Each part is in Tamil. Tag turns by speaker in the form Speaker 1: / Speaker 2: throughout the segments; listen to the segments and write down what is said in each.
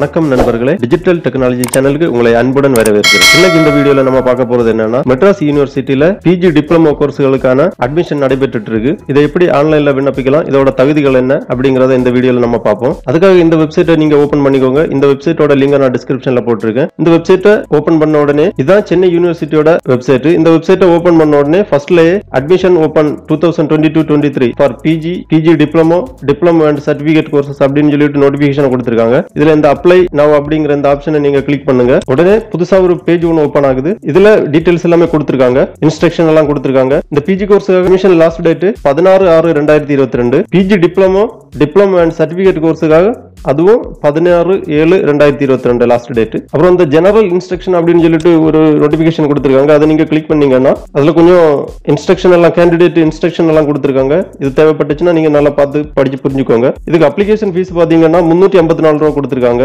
Speaker 1: வணக்கம் நண்பர்களே டிஜிட்டல் டெக்னாலஜி சேனலுக்கு உங்களை அன்புடன் வரவேற்கிறேன் இன்னைக்கு இந்த வீடியோல நம்ம பார்க்க போறது என்னன்னா மெட்ராஸ் யூனிவர்சிட்டியில பிஜி டிப்ளமோ கோர்ஸ்களுக்கான அட்மிஷன் நடைபெற்றுட்டு இருக்கு இதை எப்படி ஆன்லைன்ல விண்ணப்பிக்கலாம் இதோட தகுதிகள் என்ன அப்படிங்கறத இந்த வீடியோல நம்ம பார்ப்போம் அதுக்காக இந்த வெப்சைட்டை நீங்க ஓபன் பண்ணிக்கோங்க இந்த வெப்சைட்டோட லிங்க் நான் டிஸ்கிரிப்ஷன்ல போட்டிருக்கேன் இந்த வெப்சைட்டை ஓபன் பண்ண உடனே இதான் சென்னை யூனிவர்சிட்டியோட வெப்சைட் இந்த வெப்சைட்டை ஓபன் பண்ண உடனே ஃபர்ஸ்ட்லயே admission open two thousand twenty two twenty three for PG PG diploma diploma and certificate courses அப்படின்னு சொல்லிட்டு நோட்டிபிகேஷன் கொடுத்திருக்காங்க இதுல இந்த அப்ளை நவ் அப்படிங்கிற இந்த ஆப்ஷனை நீங்க கிளிக் பண்ணுங்க உடனே புதுசா ஒரு பேஜ் ஒன்று ஓபன் ஆகுது இதுல டீடைல்ஸ் எல்லாமே கொடுத்திருக்காங்க இன்ஸ்ட்ரக்ஷன் எல்லாம் கொடுத்திருக்காங்க இந்த PG course admission last date பதினாறு ஆறு ரெண்டாயிரத்தி இருபத்தி ரெண்டு PG diploma diploma and certificate கோர்ஸுக்காக அதுவும் பதினாறு ஏழு ரெண்டாயிரத்தி இருபத்தி ரெண்டு லாஸ்ட் டேட் அப்புறம் இந்த ஜெனரல் இன்ஸ்ட்ரக்ஷன் அப்படின்னு சொல்லிட்டு ஒரு நோட்டிபிகேஷன் கொடுத்திருக்காங்க அதை நீங்க கிளிக் பண்ணீங்கன்னா அதுல கொஞ்சம் இன்ஸ்ட்ரக்ஷன் எல்லாம் கேண்டிடேட் இன்ஸ்ட்ரக்ஷன் எல்லாம் கொடுத்திருக்காங்க இது தேவைப்பட்டுச்சுன்னா நீங்க நல்லா பார்த்து படிச்சு புரிஞ்சுக்கோங்க இதுக்கு அப்ளிகேஷன் ஃபீஸ் பாத்தீங்கன்னா முன்னூத்தி ஐம்பத்தி நாலு ரூபா கொடுத்திருக்காங்க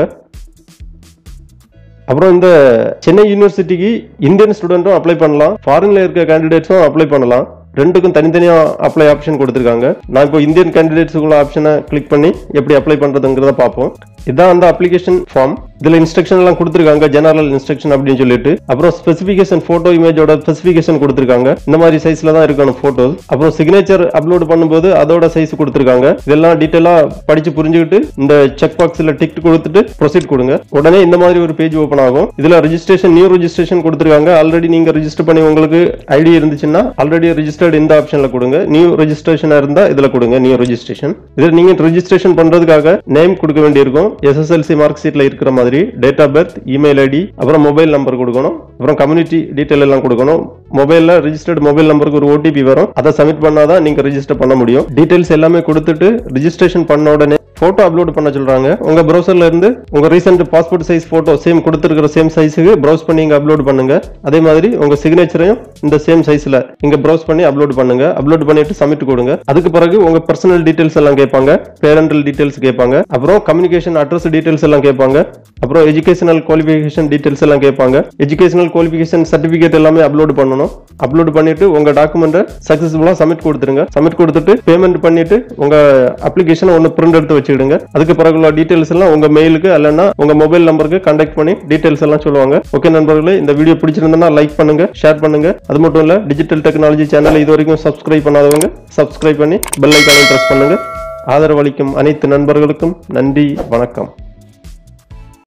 Speaker 1: அப்புறம் இந்த சென்னை யூனிவர்சிட்டிக்கு இந்தியன் ஸ்டூடெண்ட்டும் அப்ளை பண்ணலாம் ஃபாரின்ல இருக்க கேண்டிடேட்ஸும் அப்ளை பண்ணலாம் ரெண்டுக்கும் தனித்தனியா அப்ளை ஆப்ஷன் கொடுத்துருக்காங்க நான் இப்போ இந்தியன் கேண்டிடேட்ஸுக்குள்ள ஆப்ஷனை கிளிக் பண்ணி எப்படி அப்ளை பண்றதுங்கிறத பார்ப்போம் இதான் அந்த அப்ளிகேஷன் ஃபார்ம் இதுல இன்ஸ்ட்ரக்ஷன் எல்லாம் கொடுத்துருக்காங்க ஜெனரல் இன்ஸ்ட்ரக்ஷன் அப்படின்னு சொல்லிட்டு அப்புறம் ஸ்பெசிபிகேஷன் போட்டோ இமேஜோட ஸ்பெசிபிகேஷன் கொடுத்துருக்காங்க இந்த மாதிரி சைஸ்ல தான் இருக்கணும் போட்டோஸ் அப்புறம் சிக்னேச்சர் அப்லோட் பண்ணும்போது அதோட சைஸ் கொடுத்துருக்காங்க இதெல்லாம் டீட்டெயிலா படிச்சு புரிஞ்சுக்கிட்டு இந்த செக் பாக்ஸ்ல டிக் கொடுத்துட்டு ப்ரொசீட் கொடுங்க உடனே இந்த மாதிரி ஒரு பேஜ் ஓப்பன் ஆகும் இதுல ரெஜிஸ்ட்ரேஷன் நியூ ரெஜிஸ்ட்ரேஷன் கொடுத்துருக்காங்க ஆல்ரெடி நீங்க ரெஜிஸ்டர் பண்ணி உங்களுக்கு ஐடி இருந்துச்சுன்னா ஆல்ரெடி ரெஜிஸ்டர்ட் இந்த ஆப்ஷன்ல கொடுங்க நியூ ரெஜிஸ்ட்ரேஷனா இருந்தா இதுல கொடுங்க நியூ ரெஜிஸ்ட்ரேஷன் இதுல நீங்க ரெஜிஸ்ட்ரேஷன் பண்றதுக்காக நேம் கொடுக்க வேண்டியிருக்கும் எஸ்எஸ்எல்சி மார்க் ஷீட்ல இருக்கிற மாதிரி date of birth email ID அப்புறம் மொபைல் நம்பர் கொடுக்கணும் அப்புறம் கம்யூனிட்டி டீட்டெயில் எல்லாம் கொடுக்கணும் மொபைல்ல ரெஜிஸ்டர்ட் மொபைல் நம்பருக்கு ஒரு ஓடிபி வரும் அதை சப்மிட் பண்ணாதான் நீங்க ரெஜிஸ்டர் பண்ண முடியும் டீடைல்ஸ் எல்லாமே கொடுத்துட்டு ரெஜிஸ்ட்ரேஷன் பண்ண உடனே போட்டோ அப்லோட் பண்ண சொல்றாங்க உங்க ப்ரௌசர்ல இருந்து உங்க recent passport size photo same கொடுத்துருக்கிற சேம் சைஸுக்கு ப்ரௌஸ் பண்ணி இங்க அப்லோட் பண்ணுங்க அதே மாதிரி உங்க சிக்னேச்சரையும் இந்த சேம் சைஸ்ல இங்க ப்ரௌஸ் பண்ணி அப்லோட் பண்ணுங்க அப்லோட் பண்ணிட்டு சப்மிட் கொடுங்க அதுக்கு பிறகு உங்க பர்சனல் டீடைல்ஸ் எல்லாம் கேட்பாங்க பேரண்டல் டீடைல்ஸ் கேட்பாங்க அப்புறம் கம்யூனிகேஷன் அட்ரஸ் டீடைல்ஸ் எல்லாம் கேட்பாங்க அப்புறம் எஜுகேஷனல் குவாலிஃபிகேஷன் டீடைல்ஸ் எல்லாம் கேட்பாங்க எஜுகேஷனல் குவாலிஃபிகேஷன் சர்டிபிகேட் எல்லாமே அப்லோட் பண்ணணும் அப்லோட் பண்ணிட்டு உங்க டாக்குமெண்ட்டை சக்சஸ்ஃபுல்லா சப்மிட் கொடுத்துருங்க சப்மிட் கொடுத்துட்டு பேமெண்ட் பண்ணிட்டு உங்க அப்ளிகேஷனை ஒன்னு பிரிண்ட் எடுத்து வச்சுக்கிடுங்க அதுக்கு பிறகு உள்ள டீடைல்ஸ் எல்லாம் உங்க மெயிலுக்கு இல்லைன்னா உங்க மொபைல் நம்பருக்கு கான்டாக்ட் பண்ணி டீடைல்ஸ் எல்லாம் சொல்லுவாங்க ஓகே நண்பர்களே இந்த வீடியோ பிடிச்சிருந்தா லைக் பண்ணுங்க ஷேர் பண்ணுங்க அது மட்டும் இல்ல டிஜிட்டல் டெக்னாலஜி சேனலை இது வரைக்கும் சப்ஸ்கிரைப் பண்ணாதவங்க சப்ஸ்கிரைப் பண்ணி பெல் ஐக்கானை பிரஸ் பண்ணுங்க ஆதரவளிக்கும் அனைத்து நண்பர்களுக்கும் நன்றி வணக்கம்